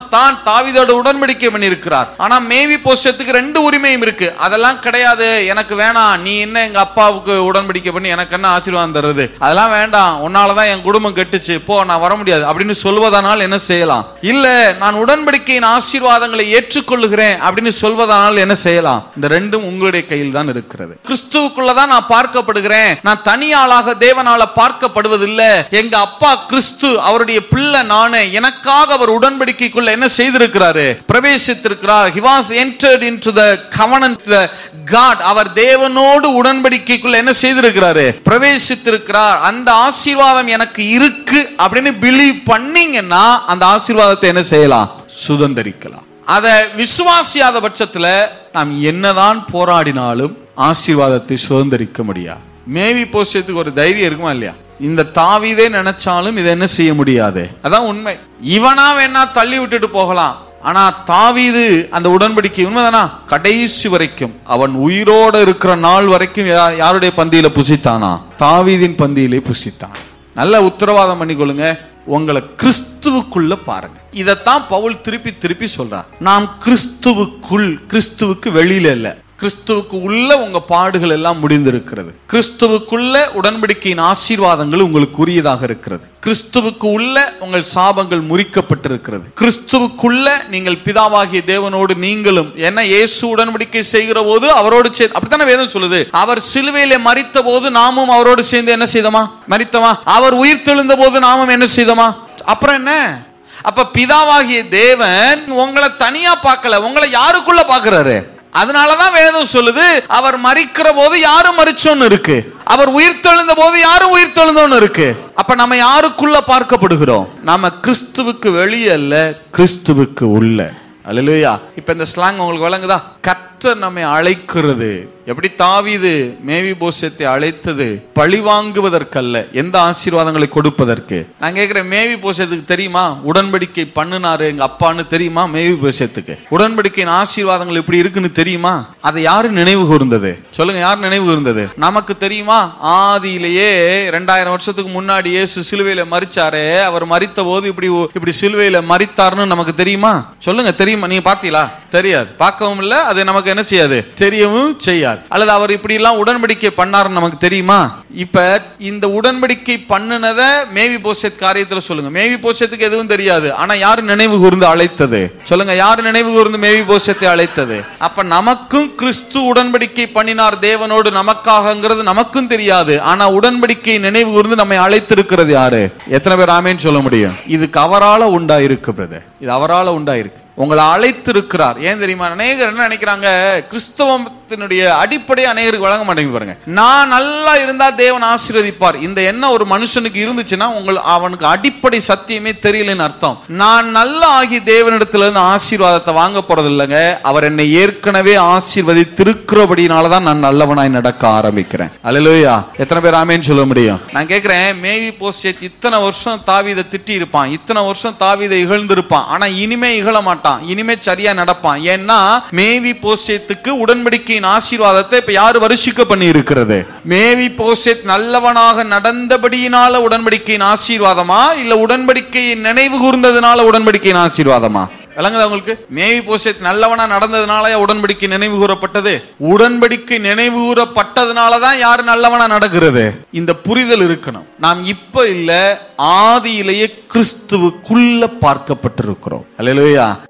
தான் தாவீதோட உடன்படிக்கை பண்ணியிருக்கிறார் ஆனா மேவி போஷத்துக்கு ரெண்டு உரிமையும் இருக்கு அதெல்லாம் கிடையாது எனக்கு வேணாம் நீ என்ன எங்க அப்பாவுக்கு உடன்படிக்கை பண்ணி எனக்கு என்ன ஆசீர்வாதம் தருது அதெல்லாம் வேண்டாம் உன்னாலதான் என் குடும்பம் கெட்டுச்சு போ நான் வர முடியாது அப்படின்னு சொல்வதனால் என்ன செய்யலாம் இல்ல நான் உடன்படிக்கையின் ஆசீர்வாதங்களை ஏற்றுக்கொள்ளுகிறேன் அப்படின்னு சொல்வதனால் என்ன செய்யலாம் இந்த ரெண்டும் உங்களுடைய கையில் தான் இருக்கிறது கிறிஸ்துவுக்குள்ளதான் நான் பார்க்கப்படுகிறேன் நான் தனியாளாக தேவனால பார்க்கப்படுவதில்லை எங்க அப்பா கிறிஸ்து அவருடைய பிள்ளை நானே எனக்காக அவர் உடன்படிக்கைக்குள்ள என்ன செய்திருக்கிறாரு பிரவேசித்திருக்கிறார் he was entered into the covenant the god அவர் தேவனோடு உடன்படிக்கைக்குள்ள என்ன செய்திருக்கிறாரு பிரவேசித்திருக்கிறார் அந்த ஆசீர்வாதம் எனக்கு இருக்கு அப்படின்னு பிலீவ் பண்ணீங்கன்னா அந்த ஆசீர்வாதத்தை என்ன செய்யலாம் சுதந்தரிக்கலாம் அதை விசுவாசியாத பட்சத்துல நாம் என்னதான் போராடினாலும் ஆசீர்வாதத்தை சுதந்தரிக்க முடியாது மேவி போஷத்துக்கு ஒரு தைரியம் இருக்குமா இல்லையா இந்த தாவீதே நினைச்சாலும் இதை என்ன செய்ய முடியாது அதான் உண்மை இவனா வேணா தள்ளி விட்டுட்டு போகலாம் ஆனா தாவீது அந்த உடன்படிக்கை உண்மைதானா கடைசி வரைக்கும் அவன் உயிரோட இருக்கிற நாள் வரைக்கும் யா- யாருடைய பந்தியில புசித்தானா தாவீதின் பந்தியிலே புசித்தான் நல்ல உத்தரவாதம் பண்ணிக்கொள்ளுங்க உங்களை கிறிஸ்துவுக்குள்ள பாருங்க இதைத்தான் பவுல் திருப்பி திருப்பி சொல்றார் நாம் கிறிஸ்துவுக்குள் கிறிஸ்துவுக்கு வெளியில இல்ல கிறிஸ்துவுக்கு உள்ள உங்க பாடுகள் எல்லாம் முடிந்திருக்கிறது கிறிஸ்துவுக்குள்ள உடன்படிக்கையின் ஆசீர்வாதங்கள் உங்களுக்கு உரியதாக இருக்கிறது கிறிஸ்துவுக்கு உள்ள உங்கள் சாபங்கள் முறிக்கப்பட்டிருக்கிறது கிறிஸ்துவுக்குள்ள நீங்கள் பிதாவாகிய தேவனோடு நீங்களும் என்ன இயேசு உடன்படிக்கை செய்கிற போது அவரோடு சேர்ந்து அப்படித்தானே வேதம் சொல்லுது அவர் சிலுவையிலே மரித்த போது நாமும் அவரோடு சேர்ந்து என்ன செய்தோமா மரித்தமா அவர் உயிர் தெழுந்த போது நாமும் என்ன செய்தோமா அப்புறம் என்ன அப்ப பிதாவாகிய தேவன் உங்களை தனியா பார்க்கல உங்களை யாருக்குள்ள பார்க்கறாரு அதனாலதான் வேதம் சொல்லுது அவர் மரிக்கிற போது யாரும் மரிச்சோன்னு இருக்கு அவர் உயிர் தெழுந்த போது யாரும் உயிர் தெழுந்தோன்னு இருக்கு அப்ப நம்ம யாருக்குள்ள பார்க்கப்படுகிறோம் நாம கிறிஸ்துவுக்கு வெளியே அல்ல கிறிஸ்துவுக்கு உள்ள அல்லேலூயா இப்ப இந்த ஸ்லாங் உங்களுக்கு விளங்குதா கர்த்தர் நம்மை அழைக்கிறது எப்படி தாவீது மேவி போஷத்தை அழைத்தது பழி வாங்குவதற்கல்ல எந்த ஆசீர்வாதங்களை கொடுப்பதற்கு நான் கேட்கிறேன் மேவி போஷத்துக்கு தெரியுமா உடன்படிக்கை பண்ணுனாரு எங்க அப்பான்னு தெரியுமா மேவி போஷத்துக்கு உடன்படிக்கையின் ஆசீர்வாதங்கள் இப்படி இருக்குன்னு தெரியுமா அதை யாரு நினைவு கூர்ந்தது சொல்லுங்க யார் நினைவு கூர்ந்தது நமக்கு தெரியுமா ஆதியிலேயே ரெண்டாயிரம் வருஷத்துக்கு முன்னாடி இயேசு சிலுவையில மரிச்சாரே அவர் மரித்த போது இப்படி இப்படி சிலுவையில மரித்தார்னு நமக்கு தெரியுமா சொல்லுங்க தெரியுமா நீங்க பாத்தீங்களா தெரியாது பார்க்கவும் இல்ல அது நமக்கு என்ன செய்யாது தெரியவும் செய்யாது அல்லது அவர் இப்படி எல்லாம் உடன்படிக்கை பண்ணாருன்னு நமக்கு தெரியுமா இப்ப இந்த உடன்படிக்கை பண்ணுனத மேவி போஷத் காரியத்துல சொல்லுங்க மேவி போஷத்துக்கு எதுவும் தெரியாது ஆனா யாரு நினைவு கூர்ந்து அழைத்தது சொல்லுங்க யாரு நினைவு கூர்ந்து மேவி போஷத்தை அழைத்தது அப்ப நமக்கும் கிறிஸ்து உடன்படிக்கை பண்ணினார் தேவனோடு நமக்காகங்கிறது நமக்கும் தெரியாது ஆனா உடன்படிக்கை நினைவு கூர்ந்து நம்மை அழைத்திருக்கிறது யாரு எத்தனை பேர் ஆமேன்னு சொல்ல முடியும் இதுக்கு அவரால உண்டாயிருக்கு பிரதர் இது அவரால உண்டாயிருக்கு உங்களை அழைத்திருக்கிறார் ஏன் தெரியுமா அநேகர் என்ன நினைக்கிறாங்க கிறிஸ்தவத்தினுடைய அடிப்படை அநேகருக்கு வழங்க மாட்டேங்குது பாருங்க நான் நல்லா இருந்தா தேவன் ஆசீர்வதிப்பார் இந்த எண்ணம் ஒரு மனுஷனுக்கு இருந்துச்சுன்னா உங்கள் அவனுக்கு அடிப்படை சத்தியமே தெரியலன்னு அர்த்தம் நான் நல்லா ஆகி தேவனிடத்துல இருந்து ஆசீர்வாதத்தை வாங்க போறது இல்லைங்க அவர் என்னை ஏற்கனவே ஆசீர்வதித்திருக்கிறபடினால தான் நான் நல்லவனாய் நடக்க ஆரம்பிக்கிறேன் அல்லேலூயா எத்தனை பேர் ஆமேன்னு சொல்ல முடியும் நான் கேட்கிறேன் மேவி போஸ்ட் இத்தனை வருஷம் தாவீதை திட்டி இருப்பான் இத்தனை வருஷம் தாவீதை இகழ்ந்திருப்பான் ஆனா இனிமே இகழ மாட்டான் இனிமே சரியா நடப்பான் ஏன்னா மேவி போசேத்துக்கு உடன்படிக்கையின் ஆசீர்வாதத்தை இப்ப யாரு வருஷிக்க பண்ணி இருக்கிறது மேவி போசேத் நல்லவனாக நடந்தபடியினால உடன்படிக்கையின் ஆசீர்வாதமா இல்ல உடன்படிக்கையின் நினைவு கூர்ந்ததுனால உடன்படிக்கையின் ஆசீர்வாதமா விளங்குதா உங்களுக்கு மேவி போசேத் நல்லவனா நடந்ததுனால உடன்படிக்கை நினைவு கூறப்பட்டது உடன்படிக்கை நினைவு கூறப்பட்டதுனால தான் யாரு நல்லவனா நடக்கிறது இந்த புரிதல் இருக்கணும் நாம் இப்ப இல்ல ஆதியிலேயே கிறிஸ்துவுக்குள்ள பார்க்கப்பட்டிருக்கிறோம் அல்லேலூயா